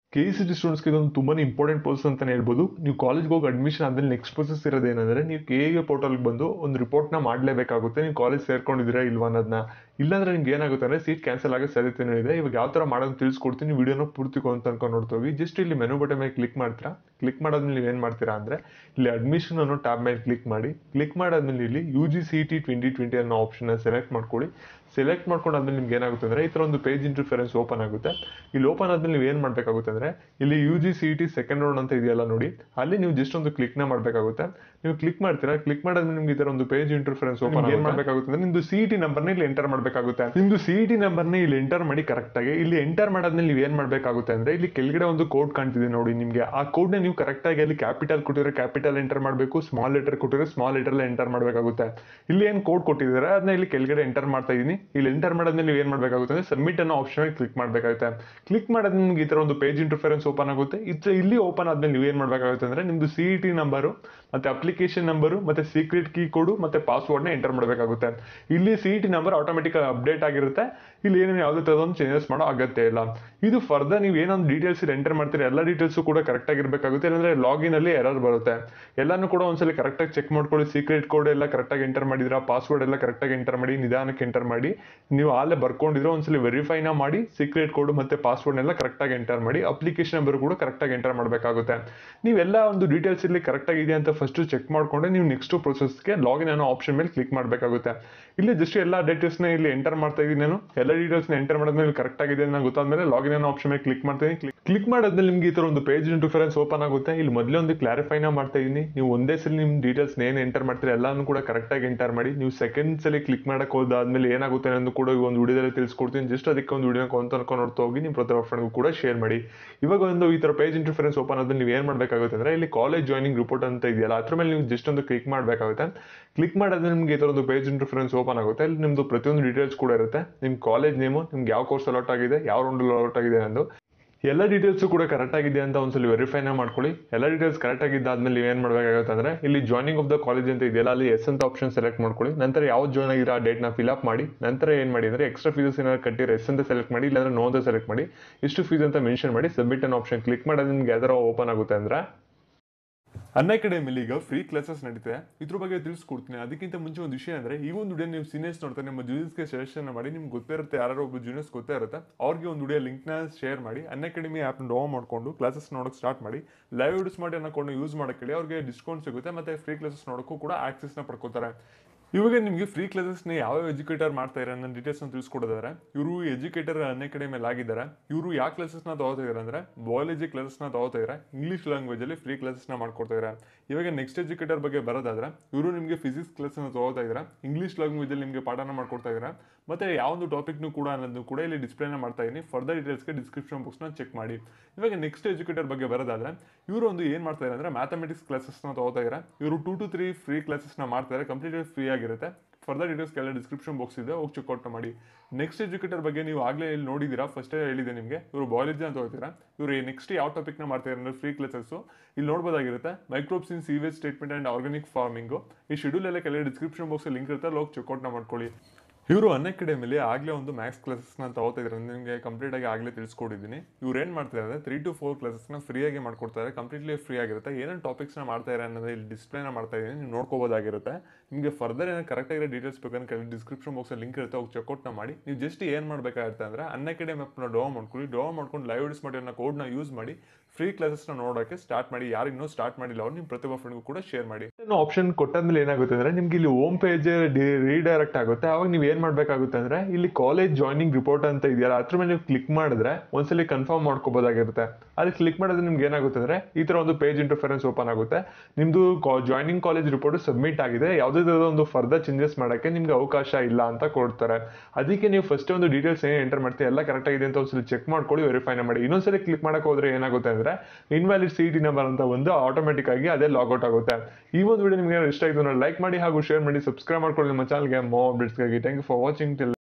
K C T ಸ್ಟೂಡೆಂಟ್ಸ್ಗೆ ಇದೊಂದು ತುಂಬಾ ಇಂಪಾರ್ಟೆಂಟ್ ಪ್ರೋಸೆಸ್ ಅಂತಲೇ ಹೇಳ್ಬೋದು ನೀವು ಕಾಲೇಜ್ಗೆ ಹೋಗಿ ಅಡ್ಮಿಷನ್ ಆದಮೇಲೆ ನೆಕ್ಸ್ಟ್ ಪ್ರೋಸೆಸ್ ಇರೋದೇನೆಂದರೆ ನೀವು ಕೆ ಎ ಪೋರ್ಟಲ್ಗೆ ಬಂದು ಒಂದು ರಿಪೋರ್ಟ್ನ ಮಾಡಲೇಬೇಕಾಗುತ್ತೆ ನೀವು ಕಾಲೇಜ್ ಸೇರ್ಕೊಂಡಿದ್ದೀರಾ ಇಲ್ವಾ ಅನ್ನೋದನ್ನ ಇಲ್ಲಾಂದ್ರೆ ನಿಮ್ಗೆ ಏನಾಗುತ್ತೆ ಅಂದರೆ ಸೀಟ್ ಕ್ಯಾನ್ಸಲ್ ಆಗೋ ಸಾಧ್ಯತೆನೂ ಇದೆ ಇವಾಗ ಯಾವ ಥರ ಮಾಡೋದು ತಿಳಿಸ್ಕೊಡ್ತೀನಿ ವಿಡಿಯೋನ ಪೂರ್ತಿ ಅಂತ ಅನ್ಕೊಂಡು ನೋಡ್ತೀವಿ ಜಸ್ಟ್ ಇಲ್ಲಿ ಮೆನು ಬಟನ್ ಮೇಲೆ ಕ್ಲಿಕ್ ಮಾಡ್ತೀರಾ ಕ್ಲಿಕ್ ಮಾಡಾದ್ಮೇಲೆ ನೀವು ಏನು ಮಾಡ್ತೀರಾ ಅಂದರೆ ಇಲ್ಲಿ ಅಡ್ಮಿಷನ್ ಅನ್ನೋ ಟ್ಯಾಬ್ ಮೇಲೆ ಕ್ಲಿಕ್ ಮಾಡಿ ಕ್ಲಿಕ್ ಮಾಡಾದ್ಮೇಲೆ ಇಲ್ಲಿ U G C T twenty twenty ಅನ್ನೋ ಆಪ್ಷನ್ನ ಸೆಲೆಕ್ಟ್ ಮಾಡ್ಕೊಳ್ಳಿ ಸೆಲೆಕ್ಟ್ ಮಾಡ್ಕೊಂಡಾದ್ಮೇಲೆ ನಿಮ್ಗೆ ಏನಾಗುತ್ತೆ ಅಂದರೆ ಈ ಥರ ಒಂದು ಪೇಜ್ ಇಂಟರ್ಫರೆನ್ಸ್ ಓಪನ್ ಆಗುತ್ತೆ ಇಲ್ಲಿ ಓಪನ್ ಆದ್ಮೇಲೆ ನೀವು ಏನು ಮಾಡಬೇಕಾಗುತ್ತೆ ಅಂದರೆ ಇಲ್ಲಿ U G C T second round ಅಂತ ಇದೆಯಲ್ಲ ನೋಡಿ ಅಲ್ಲಿ ನೀವು ಜಸ್ಟ್ ಒಂದು ಕ್ಲಿಕ್ನ ಮಾಡಬೇಕಾಗುತ್ತೆ ನೀವು ಕ್ಲಿಕ್ ಮಾಡ್ತೀರಾ ಕ್ಲಿಕ್ ಮಾಡಾದ್ಮೇಲೆ ನಿಮ್ಗೆ ಈ ಥರ ಒಂದು ಪೇಜ್ ಇಂಟರ್ಫರೆನ್ಸ್ ಓಪನ್ ಏನು ಮಾಡಬೇಕಾಗುತ್ತೆ ಅಂದರೆ ನಿಮ್ದು ಸಿ ಟಿ ನಂಬರ್ನ ಇಲ್ಲಿ ಎಂಟರ್ ಮಾಡಬೇಕಾಗುತ್ತೆ ನಿಮ್ದು ಸಿ ಟಿ ನಂಬರ್ನ ಇಲ್ಲಿ ಎಂಟರ್ ಮಾಡಿ ಕರೆಕ್ಟಾಗಿ ಇಲ್ಲಿ ಎಂಟರ್ ಮಾಡಾದ್ಮೇಲೆ ನೀವು ಏನು ಮಾಡಬೇಕಾಗುತ್ತೆ ಅಂದರೆ ಇಲ್ಲಿ ಕೆಳಗಡೆ ಒಂದು ಕೋಡ್ ಕಾಣ್ತಿದೆ ನೋಡಿ ನಿಮಗೆ ಆ ಕೋಡ್ನ ನೀವು ಕರೆಕ್ಟಾಗಿ ಅಲ್ಲಿ ಕ್ಯಾಪಿಟಲ್ ಕೊಟ್ಟಿದ್ರೆ ಕ್ಯಾಪಿಟಲ್ ಎಂಟರ್ ಮಾಡಬೇಕು ಸ್ಮಾಲ್ ಲೆಟರ್ ಕೊಟ್ಟಿದ್ರೆ ಸ್ಮಾಲ್ ಲೆಟರ್ ಎಂಟರ್ ಮಾಡಬೇಕಾಗುತ್ತೆ ಇಲ್ಲಿ ಏನು ಕೋಡ್ ಕೊಟ್ಟಿದ್ದಾರೆ ಅದನ್ನ ಇಲ್ಲಿ ಕೆಳಗಡೆ ಎಂಟರ್ ಮಾಡ್ತಾ ಇದೀನಿ ಇಲ್ಲಿ ಎಂಟರ್ ಮಾಡಾದ್ಮೇಲೆ ನೀವು ಏನು ಮಾಡಬೇಕಾಗುತ್ತೆ ಅಂದರೆ ಸಬ್ಮಿಟ್ ಅನ್ನೋ ಆಪ್ಷನ್ ಕ್ಲಿಕ್ ಮಾಡಬೇಕಾಗುತ್ತೆ ಕ್ಲಿಕ್ ಮಾಡೋದ್ಮೇಲೆ ನಿಮ್ಗೆ ಈ ಥರ ಒಂದು ಪೇಜ್ ಇಂಟರ್ಫರೆನ್ಸ್ ಓಪನ್ ಆಗುತ್ತೆ ಇದ್ರ ಇಲ್ಲಿ ಓಪನ್ ಆದ್ಮೇಲೆ ನೀವು ಏನು ಮಾಡಬೇಕಾಗುತ್ತೆ ಅಂದರೆ ನಿಮ್ದು ಸಿ ಇ ಟಿ ನಂಬರು ಮತ್ತೆ ಅಪ್ಲಿಕೇಶನ್ ನಂಬರು ಮತ್ತೆ ಸೀಕ್ರೆಟ್ ಕೀ ಕೋಡು ಮತ್ತೆ ಪಾಸ್ವರ್ಡ್ನ ಎಂಟರ್ ಮಾಡಬೇಕಾಗುತ್ತೆ ಇಲ್ಲಿ C E T number automatic update ಆಗಿರುತ್ತೆ ಇಲ್ಲಿ ಏನೇನು ಯಾವುದೇ ಥರದೊಂದು ಚೇಂಜಸ್ ಮಾಡೋ ಅಗತ್ಯ ಇಲ್ಲ ಇದು ಫರ್ದರ್ ನೀವು ಏನೊಂದು ಡೀಟೇಲ್ಸ್ ಇಲ್ಲಿ ಎಂಟರ್ ಮಾಡ್ತೀರಿ ಎಲ್ಲ ಡೀಟೇಲ್ಸು ಕೂಡ ಕರೆಕ್ಟ್ ಆಗಿರಬೇಕಾಗುತ್ತೆ ಇಲ್ಲಾಂದ್ರೆ ಲಾಗಿನ್ ಅಲ್ಲಿ ಎರರ್ ಬರುತ್ತೆ ಎಲ್ಲಾನು ಕೂಡ ಒಂದ್ಸಲಿ ಕರೆಕ್ಟಾಗಿ ಚೆಕ್ ಮಾಡ್ಕೊಳ್ಳಿ ಸೀಕ್ರೆಟ್ ಕೋಡ್ ಎಲ್ಲ ಕರೆಕ್ಟಾಗಿ ಎಂಟರ್ ಮಾಡಿದ್ರ ಪಾಸ್ವರ್ಡ್ ಎಲ್ಲ ಕರೆಕ್ಟಾಗಿ ಎಂಟರ್ ಮಾಡಿ ನಿಧಾನಕ್ಕೆ ಎಂಟರ್ ಮಾಡಿ ನೀವು ಅಲ್ಲೇ ಬರ್ಕೊಂಡಿದ್ರೆ ಒಂದ್ಸಲಿ ವೆರಿಫೈನ ಮಾಡಿ ಸೀಕ್ರೆಟ್ ಕೋಡ್ ಮತ್ತೆ ಪಾಸ್ವರ್ಡ್ ಎಲ್ಲ ಕರೆಕ್ಟಾಗಿ ಎಂಟರ್ ಮಾಡಿ ಅಪ್ಲಿಕೇಶನ್ ನಂಬರ್ ಕೂಡ ಕರೆಕ್ಟಾಗಿ ಎಂಟರ್ ಮಾಡಬೇಕಾಗುತ್ತೆ ನೀವೆಲ್ಲ ಒಂದು ಡೀಟೇಲ್ಸ್ ಇಲ್ಲಿ ಕರೆಕ್ಟಾಗಿ ಇದೆ ಅಂತ ಫಸ್ಟ್ ಚೆಕ್ ಮಾಡ್ಕೊಂಡೆ ನೀವು ನೆಕ್ಸ್ಟ್ ಪ್ರೊಸೆಸ್ಗೆ ಲಾಗಿನ್ ಅನ್ನೋ ಆಪ್ಷನ್ ಮೇಲೆ ಕ್ಲಿಕ್ ಮಾಡಬೇಕಾಗುತ್ತೆ ಇಲ್ಲಿ ಜಸ್ಟ್ ಎಲ್ಲ ಡೀಟೇಲ್ಸ್ನ ಇಲ್ಲಿ ಎಂಟರ್ ಮಾಡ್ತಾ ಇದ್ದೀನಿ ನಾನು ಎಲ್ಲ ಡೀಟೇಲ್ಸ್ನ ಎಂಟರ್ ಮಾಡಿದ್ಮೇಲೆ ಕರೆಕ್ಟ್ ಆಗಿದೆ ಅಂತ ಗೊತ್ತಾದ್ಮೇಲೆ ಲಾಗಿನ್ ಅನ್ನೋ ಆಪ್ಷನ್ ಮೇಲೆ ಕ್ಲಿಕ್ ಮಾಡ್ತೀನಿ ಕ್ಲಿಕ್ ಮಾಡಾದ್ಮೇಲೆ ನಿಮ್ಗೆ ಈ ಥರ ಒಂದು ಪೇಜ್ ಇಂಟರ್ಫರೆನ್ಸ್ ಓಪನ್ ಆಗುತ್ತೆ ಇಲ್ಲಿ ಮೊದಲೇ ಒಂದು ಕ್ಲಾರಿಫೈನ ಮಾಡ್ತಾ ಇದ್ದೀನಿ ನೀವು ಒಂದೇ ಸಲ ನಿಮ್ಮ ಡೀಟೇಲ್ಸ್ ಏನು ಎಂಟರ್ ಮಾಡ್ತೀರಿ ಎಲ್ಲಾನು ಕೂಡ ಕರೆಕ್ಟಾಗಿ ಎಂಟರ್ ಮಾಡಿ ನೀವು ಸೆಕೆಂಡ್ ಸಲ ಕ್ಲಿಕ್ ಮಾಡಕ್ಕೆ ಹೋದಾದ್ಮೇಲೆ ಏನಾಗುತ್ತೆ ಅನ್ನೋದು ಕೂಡ ಈ ಒಂದು ವಿಡಿಯೋದಲ್ಲಿ ತಿಳಿಸ್ಕೊಡ್ತೀನಿ ಜಸ್ಟ್ ಅದಕ್ಕೆ ಒಂದು ವಿಡಿಯೋ ಅಂತ ಅನ್ಕೊಂಡು ನೋಡ್ತಾ ಹೋಗಿ ನಿಮ್ಮ ಪ್ರತಿ ಫ್ರೆಂಡ್ಗೂ ಕೂಡ ಶೇರ್ ಮಾಡಿ ಇವಾಗ ಒಂದು ಈ ಥರ ಪೇಜ್ ಇಂಟರ್ಫರೆನ್ಸ್ ಓಪನ್ ಆದ್ಮೇಲೆ ನೀವು ಏನು ಮಾಡಬೇಕಾಗುತ್ತೆ ಅಂದರೆ ಇಲ್ಲಿ ಕಾಲೇಜ್ ಜಾಯ್ನಿಂಗ್ ರಿಪೋರ್ಟ್ ಅಂತ ಇದೆಯಲ್ಲ ಅದ್ರ ಮೇಲೆ ನೀವು ಜಸ್ಟ್ ಒಂದು ಕ್ಲಿಕ್ ಮಾಡಬೇಕಾಗುತ್ತೆ ಕ್ಲಿಕ್ ಮಾಡಿದ್ರೆ ನಿಮಗೆ ಈ ಥರ ಒಂದು ಪೇಜ್ ಇಂಟರ್ಫರೆನ್ಸ್ ಓಪನ್ ಆಗುತ್ತೆ ಇಲ್ಲಿ ನಿಮ್ಮದು ಪ್ರತಿಯೊಂದು ಡೀಟೇಲ್ಸ್ ಕೂಡ ಇರುತ್ತೆ ನಿಮ್ಮ ಕಾಲೇಜ್ ನೇಮು ನಿಮ್ಗೆ ಯಾವ ಕೋರ್ಸ್ ಅಲಾಟ್ ಆಗಿದೆ ಯಾವ ರೌಂಡ್ ಅಲಾಟ್ ಆಗಿದೆ ಅನ್ನೋದು ಎಲ್ಲ ಡೀಟೇಲ್ಸು ಕೂಡ ಕರೆಕ್ಟ್ ಆಗಿದೆ ಅಂತ ಒಂದ್ಸಲಿ ವೆರಿಫೈನ ಮಾಡ್ಕೊಳ್ಳಿ ಎಲ್ಲ ಡೀಟೇಲ್ಸ್ ಕರೆಕ್ಟ್ ಆಗಿದ್ದಾದ್ಮೇಲೆ ನೀವು ಏನು ಮಾಡಬೇಕಾಗುತ್ತೆ ಅಂದರೆ ಇಲ್ಲಿ ಜಾಯ್ನಿಂಗ್ ಆಫ್ ದ ಕಾಲೇಜ್ ಅಂತ ಇದೆಯಲ್ಲ ಅಲ್ಲಿ ಎಸ್ ಅಂತ ಆಪ್ಷನ್ ಸೆಲೆಕ್ಟ್ ಮಾಡ್ಕೊಳ್ಳಿ ನಂತರ ಯಾವ್ದು ಜಾಯ್ನ್ ಆಗಿರೋ ಆ ಡೇಟ್ನ ಫಿಲಪ್ ಮಾಡಿ ನಂತರ ಏನು ಮಾಡಿ ಅಂದರೆ ಎಕ್ಸ್ಟ್ರಾ ಫೀಸಸ್ ಏನಾದ್ರು ಕಟ್ಟಿರೋ ಎಸ್ ಅಂತ ಸೆಲೆಕ್ಟ್ ಮಾಡಿ ಇಲ್ಲಾಂದ್ರೆ ನೋ ಅಂತ ಸೆಲೆಕ್ಟ್ ಮಾಡಿ ಇಷ್ಟು ಫೀಸ್ ಅಂತ ಮೆನ್ಷನ್ ಮಾಡಿ ಸಬ್ಮಿಟ್ ಅನ್ನೋ ಆಪ್ಷನ್ ಕ್ಲಿಕ್ ಮಾಡೋದು ನಿಮ್ಗೆ ಯಾವ್ದಾರ ಓಪನ್ ಆಗುತ್ತೆ ಅಂದ್ರೆ ಅನ್ನ ಅಕಾಡೆಮಿಲಿ ಈಗ ಫ್ರೀ ಕ್ಲಾಸಸ್ ನಡೀತಿದೆ ಇದ್ರ ಬಗ್ಗೆ ತಿಳಿಸ್ಕೊಡ್ತೀನಿ ಅದಕ್ಕಿಂತ ಮುಂಚೆ ಒಂದು ವಿಷಯ ಅಂದರೆ ಈ ಒಂದು ವಿಡಿಯೋ ನೀವು ಸೀನಿಯರ್ಸ್ ನೋಡ್ತಾರೆ ನಿಮ್ಮ ಜೂನಿಯರ್ಸ್ಗೆ ಸಜೆಷನ್ ಮಾಡಿ ನಿಮ್ಗೆ ಗೊತ್ತೇ ಇರುತ್ತೆ ಯಾರು ಒಬ್ಬರು ಜೂನಿಯರ್ಸ್ ಗೊತ್ತೇ ಇರುತ್ತೆ ಅವ್ರಿಗೆ ಒಂದು ವಿಡಿಯೋ ಲಿಂಕ್ನ ಶೇರ್ ಮಾಡಿ ಅನ್ ಅಕಾಡೆಮಿ ಆ್ಯಪ್ನ ಡೌನ್ ಮಾಡ್ಕೊಂಡು ಕ್ಲಾಸಸ್ ನೋಡೋಕೆ ಸ್ಟಾರ್ಟ್ ಮಾಡಿ ಲೈವ್ ವಿಡಿಯೋಸ್ ಮಾಡಿ ಅನ್ಕೊಂಡು ಯೂಸ್ ಮಾಡೋಕ್ಕೆ ಹೇಳಿ ಅವ್ರಿಗೆ ಡಿಸ್ಕೌಂಟ್ ಸಿಗುತ್ತೆ ಮತ್ತು ಫ್ರೀ ಕ್ಲಾಸಸ್ ನೋಡೋಕ್ಕೂ ಕೂಡ ಆಕ್ಸೆಸ್ನ ಪಡ್ಕೋತಾರೆ ಇವಾಗ ನಿಮಗೆ ಫ್ರೀ ಕ್ಲಾಸಸ್ನ ಯಾವ ಎಜುಕೇಟರ್ ಮಾಡ್ತಾ ಇದ್ದಾರೆ ಅನ್ನೋ ಡೀಟೇಲ್ಸ್ನ ತಿಳಿಸ್ಕೊಡಿದ್ದಾರೆ ಇವರು ಎಜುಕೇಟರ್ ಅನ್ನ ಕಡೆ ಮೇಲೆ ಆಗಿದ್ದಾರೆ ಇವರು ಯಾವ ಕ್ಲಾಸಸ್ನ ತಗೋತಾ ಇದ್ದಾರೆ ಅಂದರೆ ಬಯಾಲಜಿ ಕ್ಲಾಸಸ್ನ ತಗೋತಾ ಇದ್ದಾರೆ ಇಂಗ್ಲೀಷ್ ಲ್ಯಾಂಗ್ವೇಜಲ್ಲಿ ಫ್ರೀ ಕ್ಲಾಸಸ್ನ ಮಾಡ್ಕೊಡ್ತಾ ಇದ್ದಾರೆ ಇವಾಗ ನೆಕ್ಸ್ಟ್ ಎಜುಕೇಟರ್ ಬಗ್ಗೆ ಬರೋದಾದ್ರೆ ಇವರು ನಿಮಗೆ ಫಿಸಿಕ್ಸ್ ಕ್ಲಾಸನ್ನ ತಗೋತಾ ಇದ್ದಾರೆ ಇಂಗ್ಲೀಷ್ ಲ್ಯಾಂಗ್ವೇಜಲ್ಲಿ ನಿಮಗೆ ಪಾಠನ ಮಾಡ್ಕೊಡ್ತಾ ಇದ್ದಾರೆ ಮತ್ತೆ ಯಾವೊಂದು ಟಾಪಿಕ್ನು ಕೂಡ ಅನ್ನೋದು ಕೂಡ ಇಲ್ಲಿ ಡಿಸ್ಪ್ಲೇನ ಮಾಡ್ತಾ ಇದ್ದೀನಿ ಫರ್ದರ್ ಡೀಟೇಲ್ಸ್ಗೆ ಡಿಸ್ಕ್ರಿಪ್ಷನ್ ಬಾಕ್ಸ್ನ ಚೆಕ್ ಮಾಡಿ ಇವಾಗ ನೆಕ್ಸ್ಟ್ ಎಜುಕೇಟರ್ ಬಗ್ಗೆ ಬರೋದಾದ್ರೆ ಇವರು ಒಂದು ಏನು ಮಾಡ್ತಾ ಇದ್ದಾರೆ ಅಂದರೆ ಮ್ಯಾಥಮೆಟಿಕ್ಸ್ ಕ್ಲಾಸಸ್ನ ತಗೋತಾ ಇದ್ದಾರೆ ಇವರು ಟೂ ಟು ತ್ರೀ ಫ್ರೀ ಕ್ಲಾಸಸ್ನ ಮಾಡ್ತಾರೆ ಕಂಪ್ಲೀಟ್ ಫ್ರೀ ಆಗಿರುತ್ತೆ ಫರ್ದರ್ ಡೀಟೇಲ್ಸ್ ಎಲ್ಲ ಡಿಸ್ಕ್ರಿಪ್ಷನ್ ಬಾಕ್ಸ್ ಇದೆ ಹೋಗಿ ಚೆಕ್ಔಟ್ ಮಾಡಿ ನೆಕ್ಸ್ಟ್ ಎಜುಕೇಟರ್ ಬಗ್ಗೆ ನೀವು ಆಗಲೇ ಇಲ್ಲಿ ನೋಡಿದ್ದೀರಾ ಫಸ್ಟೇ ಹೇಳಿದೆ ನಿಮಗೆ ಇವರು ಬಯಾಲಜಿ ಅಂತ ಹೋಗ್ತೀರಾ ಇವರು ನೆಕ್ಸ್ಟ್ ಯಾವ ಟಾಪಿಕ್ನ ಮಾಡ್ತಾರೆ ಅಂದರೆ ಫ್ರೀ ಕ್ಲಾಸಸ್ಸು ಇಲ್ಲಿ ನೋಡ್ಬೋದಾಗಿರುತ್ತೆ microbes in sewage statement and organic farming ಈ ಶೆಡ್ಯೂಲ್ ಎಲ್ಲ ಕೆಲ ಡಿಸ್ಕ್ರಿಪ್ಷನ್ ಬಾಕ್ಸ್ ಲಿಂಕ್ ಇರುತ್ತೆ ಅಲ್ಲಿ ಹೋಗಿ ಚೆಕ್ಔಟ್ನ ಮಾಡ್ಕೊಳ್ಳಿ ಇವರು ಅನ್ ಅಕಾಡೆಮಿಲಿ ಆಗಲೇ ಒಂದು ಮ್ಯಾಥ್ಸ್ ಕ್ಲಾಸಸ್ನ ತಗೋತಾ ಇದ್ದಾರೆ ನಿಮಗೆ ಕಂಪ್ಲೀಟ್ ಆಗಿ ಆಗಲೇ ತಿಳಿಸ್ಕೊಟ್ಟಿದ್ದೀನಿ ಇವ್ರು ಏನು ಮಾಡ್ತಾರೆ ಅಂದರೆ ತ್ರೀ ಟು ಫೋರ್ ಕ್ಲಾಸಸ್ನ ಫ್ರೀಯಾಗಿ ಮಾಡ್ಕೊಡ್ತಾರೆ ಕಂಪ್ಲೀಟ್ಲಿ ಫ್ರೀ ಆಗಿರುತ್ತೆ ಏನೇನು ಟಾಪಿಕ್ಸ್ನ ಮಾಡ್ತಾ ಇದ್ದಾರೆ ಅನ್ನೋದು ಇಲ್ಲಿ ಡಿಸ್ಪ್ಲೇನ ಮಾಡ್ತಾ ಇದ್ದೀನಿ ನೀವು ನೋಡ್ಕೋಬೋದಾಗಿರುತ್ತೆ ನಿಮಗೆ ಫರ್ದರ್ ಏನೋ ಕರೆಕ್ಟಾಗಿರೋ ಡೀಟೇಲ್ಸ್ ಬೇಕಂದ್ರೆ ಕೆಲ ಡಿಸ್ಕ್ರಿಪ್ಷನ್ ಬಾಕ್ಸಲ್ಲಿ ಲಿಂಕ್ ಇರುತ್ತೆ ಹೋಗಿ ಚೆಕ್ಔಟ್ನ ಮಾಡಿ ನೀವು ಜಸ್ಟ್ ಏನು ಮಾಡಬೇಕಾಗಿರುತ್ತೆ ಅಂದರೆ ಅನ್ ಅಕಾಡೆಮಿ ಆ್ಯಪ್ನ ಡೌ ಮಾಡ್ಕೊಳ್ಳಿ ಡೌ ಮಾಡ್ಕೊಂಡು ಲೈವ್ ವಿಡಿಯೋಸ್ ಮಾಡಿ ಅನ್ನೋ ಕೋಡ್ನ ಯೂಸ್ ಮಾಡಿ ಫ್ರೀ ಕ್ಲಾಸಸ್ನ ನೋಡೋಕ್ಕೆ ಸ್ಟಾರ್ಟ್ ಮಾಡಿ ಯಾರು ಇನ್ನೂ ಸ್ಟಾರ್ಟ್ ಮಾಡಿಲ್ಲ ಅವ್ರು ನಿಮ್ಮ ಪ್ರತಿಯೊಬ್ಬ ಫ್ರೆಂಡ್ಗೂ ಕೂಡ ಶೇರ್ ಮಾಡಿ ಆಪ್ಷನ್ ಕೊಟ್ಟಾದ್ಮೇಲೆ ಏನಾಗುತ್ತೆ ಅಂದರೆ ನಿಮ್ಗೆ ಇಲ್ಲಿ ಹೋಮ್ ಪೇಜ್ ರೀಡೈರೆಕ್ಟ್ ಆಗುತ್ತೆ ಅವಾಗ ನೀವು ಏನು ಮಾಡಬೇಕಾಗುತ್ತೆ ಅಂದರೆ ಇಲ್ಲಿ ಕಾಲೇಜ್ ಜಾಯ್ನಿಂಗ್ ರಿಪೋರ್ಟ್ ಅಂತ ಇದೆಯಲ್ಲ ಅದ್ರ ಮೇಲೆ ನೀವು ಕ್ಲಿಕ್ ಮಾಡಿದ್ರೆ ಒಂದ್ಸಲಿ ಕನ್ಫರ್ಮ್ ಮಾಡ್ಕೋಬೋದಾಗಿರುತ್ತೆ ಅಲ್ಲಿ ಕ್ಲಿಕ್ ಮಾಡಿದ್ರೆ ನಿಮ್ಗೆ ಏನಾಗುತ್ತೆ ಅಂದರೆ ಈ ಥರ ಒಂದು ಪೇಜ್ ಇಂಟರ್ಫರೆನ್ಸ್ ಓಪನ್ ಆಗುತ್ತೆ ನಿಮ್ಮದು ಜಾಯ್ನಿಂಗ್ ಕಾಲೇಜ್ ರಿಪೋರ್ಟ್ ಸಬ್ಮಿಟ್ ಆಗಿದೆ ಯಾವುದೇ ಥರದ ಒಂದು ಫರ್ದರ್ ಚೇಂಜಸ್ ಮಾಡೋಕ್ಕೆ ನಿಮ್ಗೆ ಅವಕಾಶ ಇಲ್ಲ ಅಂತ ಕೊಡ್ತಾರೆ ಅದಕ್ಕೆ ನೀವು ಫಸ್ಟ್ ಒಂದು ಡೀಟೇಲ್ಸ್ ಏನು ಎಂಟರ್ ಮಾಡ್ತೀವಿ ಎಲ್ಲ ಕರೆಕ್ಟ್ ಆಗಿದೆ ಅಂತ ಒಂದ್ಸಲಿ ಚೆಕ್ ಮಾಡ್ಕೊಳ್ಳಿ ವೆರಿಫೈನ ಮಾಡಿ ಇನ್ನೊಂದ್ಸಲಿ ಕ್ಲಿಕ್ ಮಾಡಕ್ಕೆ ಹೋದ್ರೆ ಏನಾಗುತ್ತೆ ಅಂದರೆ ಇನ್ವ್ಯಾಲಿಡ್ ಸಿ ಟಿ ನಂಬರ್ ಅಂತ ಒಂದು ಆಟೋಮೆಟಿಕ್ ಆಗಿ ಅದೇ ಲಾಗೌಟ್ ಆಗುತ್ತೆ ಈ ಒಂದು ವಿಡಿಯೋ ನಿಮಗೆ ಇಷ್ಟ ಆಯಿತು ಲೈಕ್ ಮಾಡಿ ಹಾಗೂ ಶೇರ್ ಮಾಡಿ ಸಬ್ಸ್ಕ್ರೈಬ್ ಮಾಡ್ಕೊಳ್ಳಿ ನಮ್ಮ ಚಾನಲ್ಗೆ ಮೋ ಅಪ್ಡೇಟ್ಸ್ಗಾಗಿ thank you for watching till